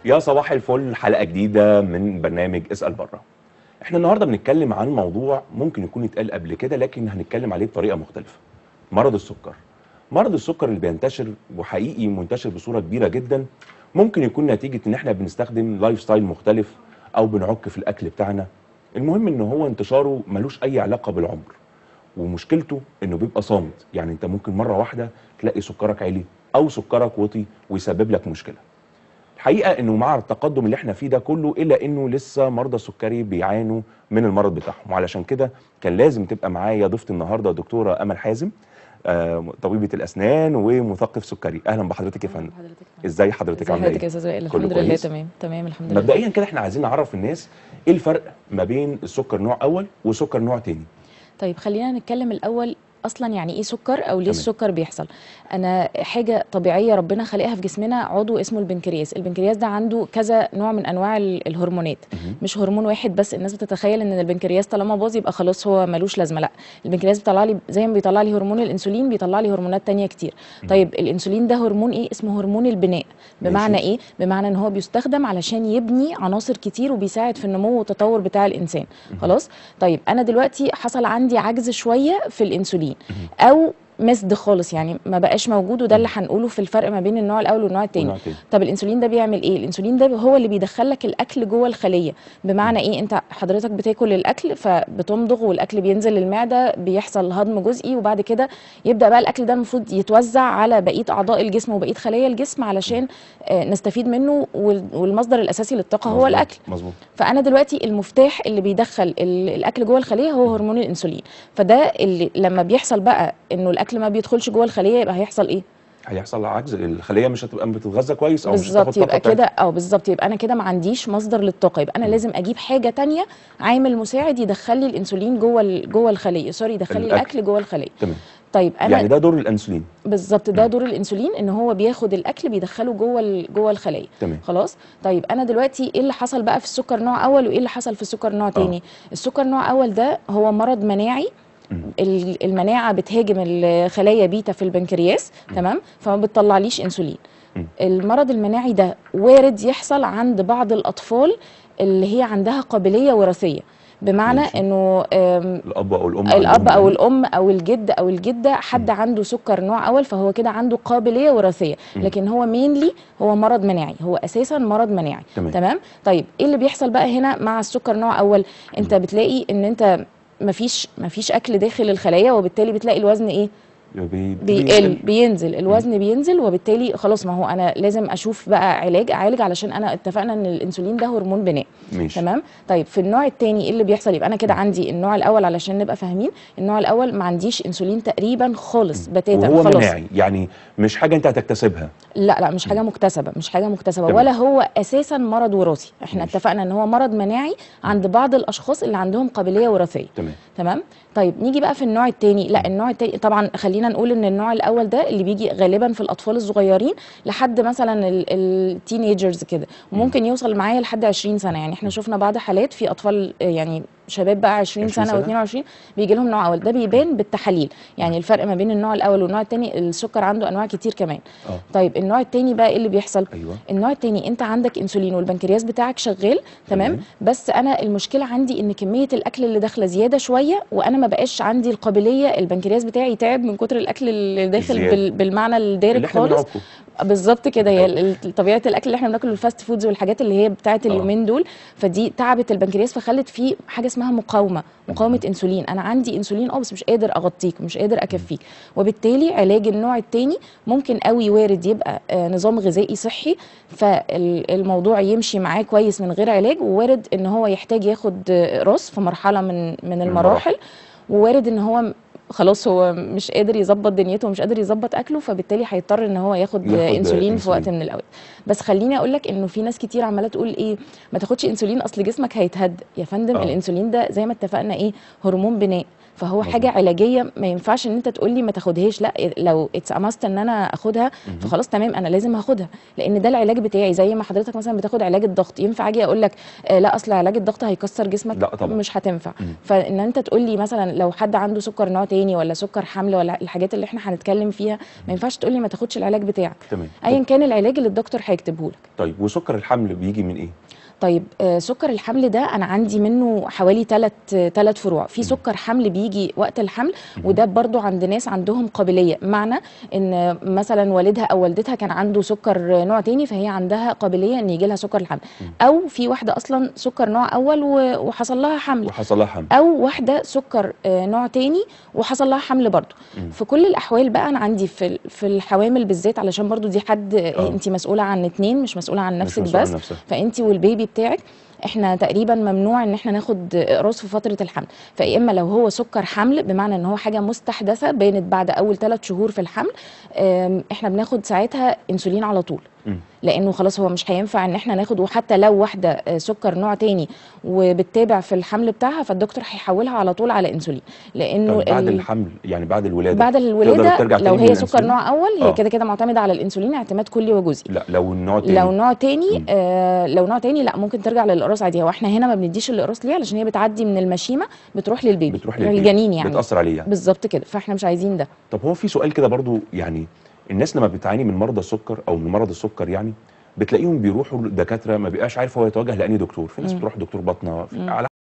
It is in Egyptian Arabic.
يا صباح الفل حلقة جديدة من برنامج اسأل بره احنا النهاردة بنتكلم عن موضوع ممكن يكون اتقال قبل كده لكن هنتكلم عليه بطريقة مختلفة مرض السكر مرض السكر اللي بينتشر وحقيقي منتشر بصورة كبيرة جدا ممكن يكون نتيجة ان احنا بنستخدم لايف ستايل مختلف او بنعك في الاكل بتاعنا المهم ان هو انتشاره ملوش اي علاقة بالعمر ومشكلته انه بيبقى صامت يعني انت ممكن مرة واحدة تلاقي سكرك عالي او سكرك وطي ويسبب لك مشكلة الحقيقه انه مع التقدم اللي احنا فيه ده كله الا انه لسه مرضى السكري بيعانوا من المرض بتاعهم وعلشان كده كان لازم تبقى معايا ضيفتي النهارده دكتوره امل حازم آه، طبيبه الاسنان ومثقف سكري اهلا بحضرتك يا فندم ازاي حضرتك ازي عامله حضرتك يا ايه استاذ وائل كله الحمد لله كويس؟ تمام تمام الحمد لله مبدئيا كده احنا عايزين نعرف الناس ايه الفرق ما بين السكر نوع اول وسكر نوع تاني طيب خلينا نتكلم الاول اصلا يعني ايه سكر او ليه تمام. السكر بيحصل انا حاجه طبيعيه ربنا خلقها في جسمنا عضو اسمه البنكرياس البنكرياس ده عنده كذا نوع من انواع ال- الهرمونات مهم. مش هرمون واحد بس الناس بتتخيل ان البنكرياس طالما باظ يبقى خلاص هو ملوش لازمه لا البنكرياس بيطلع لي زي ما بيطلع لي هرمون الانسولين بيطلع لي هرمونات تانية كتير طيب الانسولين ده هرمون ايه اسمه هرمون البناء بمعنى ماشي. ايه بمعنى ان هو بيستخدم علشان يبني عناصر كتير وبيساعد في النمو والتطور بتاع الانسان خلاص طيب انا دلوقتي حصل عندي عجز شويه في الانسولين او مسد خالص يعني ما بقاش موجود وده اللي هنقوله في الفرق ما بين النوع الاول والنوع التاني ونوع تاني. طب الانسولين ده بيعمل ايه الانسولين ده هو اللي بيدخل لك الاكل جوه الخليه بمعنى ايه انت حضرتك بتاكل الاكل فبتمضغ والاكل بينزل للمعده بيحصل هضم جزئي وبعد كده يبدا بقى الاكل ده المفروض يتوزع على بقيه اعضاء الجسم وبقيه خلايا الجسم علشان آه، نستفيد منه وال- والمصدر الاساسي للطاقه هو مظبوط، الاكل مظبوط فانا دلوقتي المفتاح اللي بيدخل ال- الاكل جوه الخليه هو هرمون الانسولين فده اللي لما بيحصل بقى انه الاكل ما بيدخلش جوه الخليه يبقى هيحصل ايه هيحصل عجز الخليه مش هتبقى بتتغذى كويس او مش بالظبط هتاخد يبقى طاقة كده اه بالظبط يبقى انا كده ما عنديش مصدر للطاقه يبقى انا لازم اجيب حاجه تانية عامل مساعد يدخل لي الانسولين جوه ال- جوه الخليه سوري يدخل لي الأكل. الاكل جوه الخليه تمام طيب انا يعني ده دور الانسولين بالظبط ده دور الانسولين ان هو بياخد الاكل بيدخله جوه ال- جوه الخليه تمام خلاص طيب انا دلوقتي ايه اللي حصل بقى في السكر نوع اول وايه اللي حصل في السكر نوع تاني السكر نوع اول ده هو مرض مناعي مم. ال- المناعه بتهاجم الخلايا بيتا في البنكرياس تمام فما بتطلعليش انسولين مم. المرض المناعي ده وارد يحصل عند بعض الاطفال اللي هي عندها قابليه وراثيه بمعنى ماشي. انه آم، الاب او الام الاب عندهم او يعني. الام او الجد او الجده حد عنده سكر نوع اول فهو كده عنده قابليه وراثيه مم. لكن هو مينلي هو مرض مناعي هو اساسا مرض مناعي تمام. تمام طيب ايه اللي بيحصل بقى هنا مع السكر نوع اول انت بتلاقي ان انت مفيش مفيش اكل داخل الخلايا وبالتالي بتلاقي الوزن ايه بي- بيقل بينزل الوزن بينزل وبالتالي خلاص ما هو انا لازم اشوف بقى علاج اعالج علشان انا اتفقنا ان الانسولين ده هرمون بناء ماشي تمام طيب في النوع الثاني ايه اللي بيحصل يبقى انا كده عندي النوع الاول علشان نبقى فاهمين النوع الاول ما عنديش انسولين تقريبا خالص بتاتا وهو خلاص مناعي يعني مش حاجه انت هتكتسبها لا لا مش حاجه مكتسبه مش حاجه مكتسبه تمام. ولا هو اساسا مرض وراثي احنا ماشي. اتفقنا ان هو مرض مناعي عند بعض الاشخاص اللي عندهم قابليه وراثيه تمام تمام طيب نيجي بقى في النوع الثاني لا النوع الثاني طبعا خلينا نقول ان النوع الاول ده اللي بيجي غالبا في الاطفال الصغيرين لحد مثلا التينيجرز كده وممكن يوصل معايا لحد 20 سنه يعني احنا شفنا بعض حالات في اطفال آه، يعني شباب بقى 20 20 سنه سنة؟ و22 بيجي لهم نوع اول ده بيبان بالتحاليل يعني الفرق ما بين النوع الاول والنوع الثاني السكر عنده انواع كتير كمان اه طيب النوع الثاني بقى ايه اللي بيحصل ايوه النوع التاني انت عندك انسولين والبنكرياس بتاعك شغال تمام تمام. بس انا المشكله عندي ان كميه الاكل اللي داخله زياده شويه وانا ما بقاش عندي القابليه البنكرياس بتاعي تعب من كتر الاكل اللي داخل الزيادة. بال بالمعنى الدارج اللي احنا خالص بنعكه بالظبط كده هي ال- ال- طبيعه الاكل اللي احنا بناكله الفاست فودز والحاجات اللي هي بتاعه آه. اليومين دول فدي تعبت البنكرياس فخلت فيه حاجه اسمها مقاومه مقاومه انسولين انا عندي انسولين اه بس مش قادر اغطيك مش قادر اكفيك وبالتالي علاج النوع الثاني ممكن قوي وارد يبقى آه، نظام غذائي صحي فالموضوع يمشي معاه كويس من غير علاج ووارد ان هو يحتاج ياخد آه، راس في مرحله من من المراحل ووارد ان هو م- خلاص هو مش قادر يظبط دنيته ومش قادر يظبط اكله فبالتالي هيضطر ان هو ياخد, ياخد ياخد انسولين في وقت إنسولين. من الاوقات بس خليني اقول لك انه في ناس كتير عماله تقول ايه ما تاخدش انسولين اصل جسمك هيتهد يا فندم آه. الانسولين ده زي ما اتفقنا ايه هرمون بناء فهو مظبوط. حاجه علاجيه ما ينفعش ان انت تقول لي ما تاخدهاش لا لو اتس اماست ان انا اخدها مهم. فخلاص تمام انا لازم هاخدها لان ده العلاج بتاعي زي ما حضرتك مثلا بتاخد علاج الضغط ينفع اجي اقول لك آه لا اصل علاج الضغط هيكسر جسمك لا طبعا. مش هتنفع مم. فان انت تقول لي مثلا لو حد عنده سكر نوع تاني ولا سكر حمل ولا الحاجات اللي احنا هنتكلم فيها ما ينفعش تقول لي ما تاخدش العلاج بتاعك تمام ايا كان العلاج اللي الدكتور هيكتبه لك طيب وسكر الحمل بيجي من ايه طيب آه، سكر الحمل ده انا عندي منه حوالي ثلاث ثلاث فروع في سكر حمل بيجي وقت الحمل وده برضو عند ناس عندهم قابليه معنى ان مثلا والدها او والدتها كان عنده سكر نوع تاني فهي عندها قابليه ان يجي لها سكر الحمل او في واحده اصلا سكر نوع اول و- وحصل لها حمل وحصل لها حمل او واحده سكر آه، نوع تاني وحصل لها حمل برضو مم. في كل الاحوال بقى انا عندي في ال- في الحوامل بالذات علشان برضو دي حد آه. انت مسؤوله عن اتنين مش مسؤوله عن مش نفسك مسؤولة عن بس نفسها. فانت والبيبي بتاعك احنا تقريبا ممنوع ان احنا ناخد اقراص في فتره الحمل فيا اما لو هو سكر حمل بمعنى ان هو حاجه مستحدثه بانت بعد اول ثلاث شهور في الحمل آم، احنا بناخد ساعتها انسولين على طول مم. لانه خلاص هو مش هينفع ان احنا ناخد وحتى لو واحده آه، سكر نوع تاني وبتتابع في الحمل بتاعها فالدكتور هيحولها على طول على انسولين لانه طيب بعد ال- الحمل يعني بعد الولاده بعد تقدر الولاده ترجع لو تاني هي للإنسولين؟ سكر نوع اول آه. هي كده كده معتمده على الانسولين اعتماد كلي وجزئي لا لو النوع تاني لو نوع تاني مم. آه لو نوع تاني لا ممكن ترجع للاقراص عادي هو احنا هنا ما بنديش الاقراص ليه علشان هي بتعدي من المشيمه بتروح للبيبي بتروح للبيبي. للجنين يعني بتاثر عليه يعني بالظبط كده فاحنا مش عايزين ده طب هو في سؤال كده برضو يعني الناس لما بتعاني من مرضى السكر او من مرض السكر يعني بتلاقيهم بيروحوا لدكاتره ما بيبقاش عارف هو يتوجه لاني دكتور في ناس مم. بتروح دكتور بطنه في- مم. على